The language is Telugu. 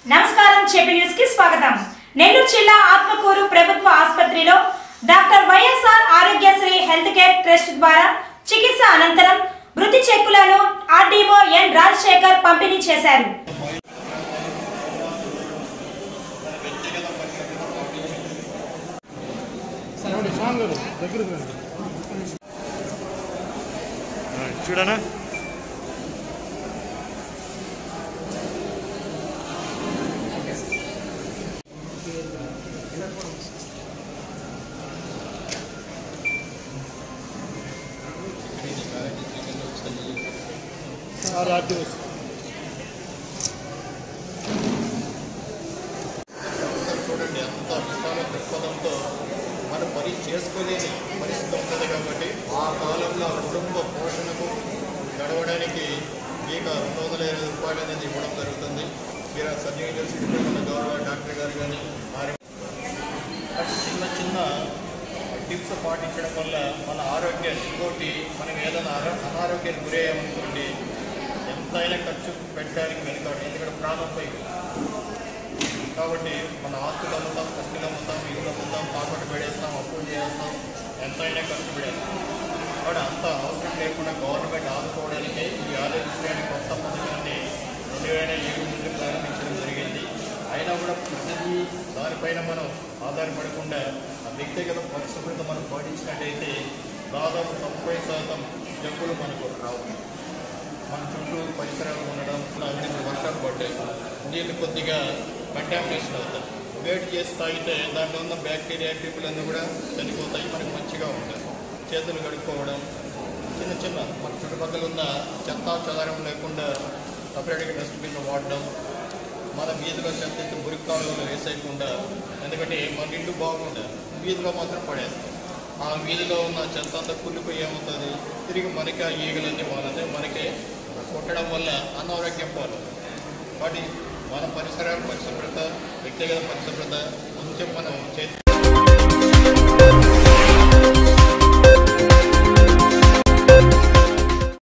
నమస్కారం చెప్పి న్యూస్ కి స్వాగతం నెల్లూరు జిల్లా ఆత్మకూరు ప్రభుత్వ ఆసుపత్రిలో doctor YSR Aarogyasri health care trust ద్వారా చికిత్స అనంతరం మృతి చెక్కులను ఆర్డీఓ ఎన్ రాజశేఖర్ పంపిణీ చేశారు రండి స్వామి గారు దగ్గరికి రండి చూడనా సార్ ఆర్టీఓ చూడండి అంత విశాల దృక్పథంతో మనం పని చేసుకోలేని పరిస్థితి ఉంటుంది కాబట్టి ఆ కాలంలో కుటుంబ పోషణకు గడవడానికి మీకు రెండు వందల ఇరవై రూపాయలు అనేది ఇవ్వడం జరుగుతుంది మీరు సన్ యూనివర్సిటీలో ఉన్న గౌరవ డాక్టర్ గారు కానీ ఆర్ చిన్న చిన్న టిప్స్ పాటించడం వల్ల మన ఆరోగ్యం ఇంకోటి మనం ఏదైనా అనా- అనారోగ్యానికి గురయ్యామనుకోండి ఎంతైనా ఖర్చు పెట్టడానికి వెనుకాడు ఎందుకంటే ప్రాణం పై కాబట్టి మన ఆస్తులు అమ్ముతాం కస్తులు అమ్ముతాం ఇల్లు అమ్ముతాం తాకట్టు పెడేస్తాం అప్పులు చేస్తాం ఎంతైనా ఖర్చు పెడేస్తాం కాబట్టి అంత అవసరం లేకుండా గవర్నమెంట్ ఆదుకోవడానికి ఈ ఆరోగ్యశ్రీ కొత్త పథకాన్ని రెండు వేల ఏడు నుండి ప్రారంభించడం జరిగింది అయినా కూడా ప్రతిదీ దానిపైన మనం ఆధారపడకుండా ఆ వ్యక్తిగత పరిశుభ్రత మనం పాటించినట్టయితే దాదాపు తొంభై శాతం జబ్బులు మనకు రావు మన చుట్టూ పరిసరాలు ఉండడం అవినీతి వర్షాలు పడ్డాయి నీళ్ళు కొద్దిగా కంటామినేషన్ అవుతాయి వేడి చేసి తాగితే దాంట్లో ఉన్న బ్యాక్టీరియా ట్యూబులన్నీ కూడా చనిపోతాయి మనకి మంచిగా ఉంటాయి చేతులు కడుక్కోవడం చిన్న చిన్న మన చుట్టుపక్కల ఉన్న చెత్త చెదారం లేకుండా సపరేట్గా డస్ట్బిన్ వాడడం మన వీధిలో చెత్త ఎత్తి మురికాలలో వేసేయకుండా ఎందుకంటే మన ఇల్లు బాగుండే వీధిలో మాత్రం పడేస్తాం ఆ వీధిలో ఉన్న చెత్త అంతా కుళ్ళిపోయి ఏమవుతుంది తిరిగి మనకి ఆ ఈగలన్నీ వాళ్ళదే మనకే కొట్టడం వల్ల అనారోగ్యం పాలు కాబట్టి మన పరిసరాల పరిశుభ్రత వ్యక్తిగత పరిశుభ్రత కొంచెం మనం చేతి